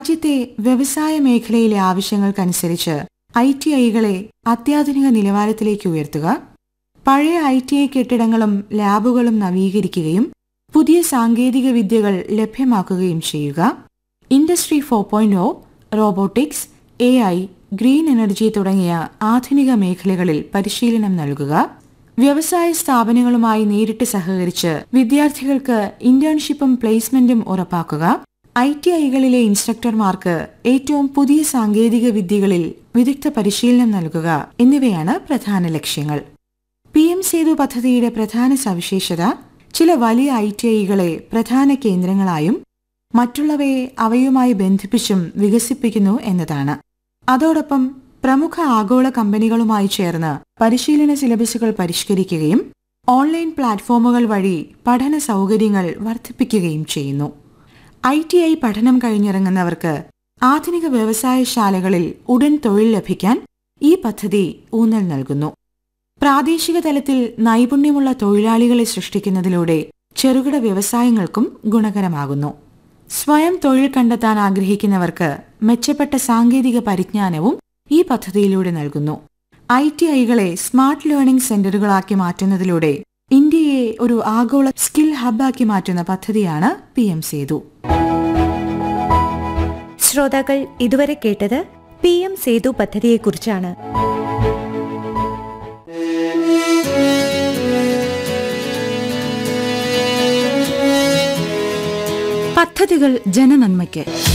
രാജ്യത്തെ വ്യവസായ മേഖലയിലെ ആവശ്യങ്ങൾക്കനുസരിച്ച് ഐ ടി ഐകളെ അത്യാധുനിക നിലവാരത്തിലേക്ക് ഉയർത്തുക പഴയ ഐ ടി ഐ കെട്ടിടങ്ങളും ലാബുകളും നവീകരിക്കുകയും പുതിയ സാങ്കേതിക വിദ്യകൾ ലഭ്യമാക്കുകയും ചെയ്യുക industry four point robotics A I green energy തുടങ്ങിയ ആധുനിക മേഖലകളിൽ പരിശീലനം നൽകുക വ്യവസായ സ്ഥാപനങ്ങളുമായി നേരിട്ട് സഹകരിച്ച് വിദ്യാർത്ഥികൾക്ക് ഇന്റേൺഷിപ്പും പ്ലേസ്മെന്റും ഉറപ്പാക്കുക ഐ ടി ഐകളിലെ ഇൻസ്ട്രക്ടർമാർക്ക് ഏറ്റവും പുതിയ സാങ്കേതിക വിദ്യകളിൽ വിദഗ്ധ പരിശീലനം നൽകുക എന്നിവയാണ് പ്രധാന ലക്ഷ്യങ്ങൾ പി എം സേതു പദ്ധതിയുടെ പ്രധാന സവിശേഷത ചില വലിയ ഐ ടി ഐകളെ പ്രധാന കേന്ദ്രങ്ങളായും മറ്റുള്ളവയെ അവയുമായി ബന്ധിപ്പിച്ചും വികസിപ്പിക്കുന്നു എന്നതാണ് അതോടൊപ്പം പ്രമുഖ ആഗോള കമ്പനികളുമായി ചേർന്ന് പരിശീലന സിലബസുകൾ പരിഷ്കരിക്കുകയും ഓൺലൈൻ പ്ലാറ്റ്ഫോമുകൾ വഴി പഠന സൗകര്യങ്ങൾ വർദ്ധിപ്പിക്കുകയും ചെയ്യുന്നു ഐ ടി ഐ പഠനം കഴിഞ്ഞിറങ്ങുന്നവർക്ക് ആധുനിക വ്യവസായശാലകളിൽ ഉടൻ തൊഴിൽ ലഭിക്കാൻ ഈ പദ്ധതി ഊന്നൽ നൽകുന്നു പ്രാദേശിക തലത്തിൽ നൈപുണ്യമുള്ള തൊഴിലാളികളെ സൃഷ്ടിക്കുന്നതിലൂടെ ചെറുകിട വ്യവസായങ്ങൾക്കും ഗുണകരമാകുന്നു സ്വയം തൊഴിൽ കണ്ടെത്താൻ ആഗ്രഹിക്കുന്നവർക്ക് മെച്ചപ്പെട്ട സാങ്കേതിക പരിജ്ഞാനവും ഈ പദ്ധതിയിലൂടെ നൽകുന്നു ഐ ടി ഐകളെ സ്മാർട്ട് ലേണിംഗ് സെന്ററുകളാക്കി മാറ്റുന്നതിലൂടെ ഇന്ത്യയെ ഒരു ആഗോള സ്കിൽ ഹബ്ബാക്കി മാറ്റുന്ന പദ്ധതിയാണ് പി എം സേതു ശ്രോതാക്കൾ ഇതുവരെ കേട്ടത് പി എം സേതു പദ്ധതിയെക്കുറിച്ചാണ് പദ്ധതികൾ ജനനന്മയ്ക്ക്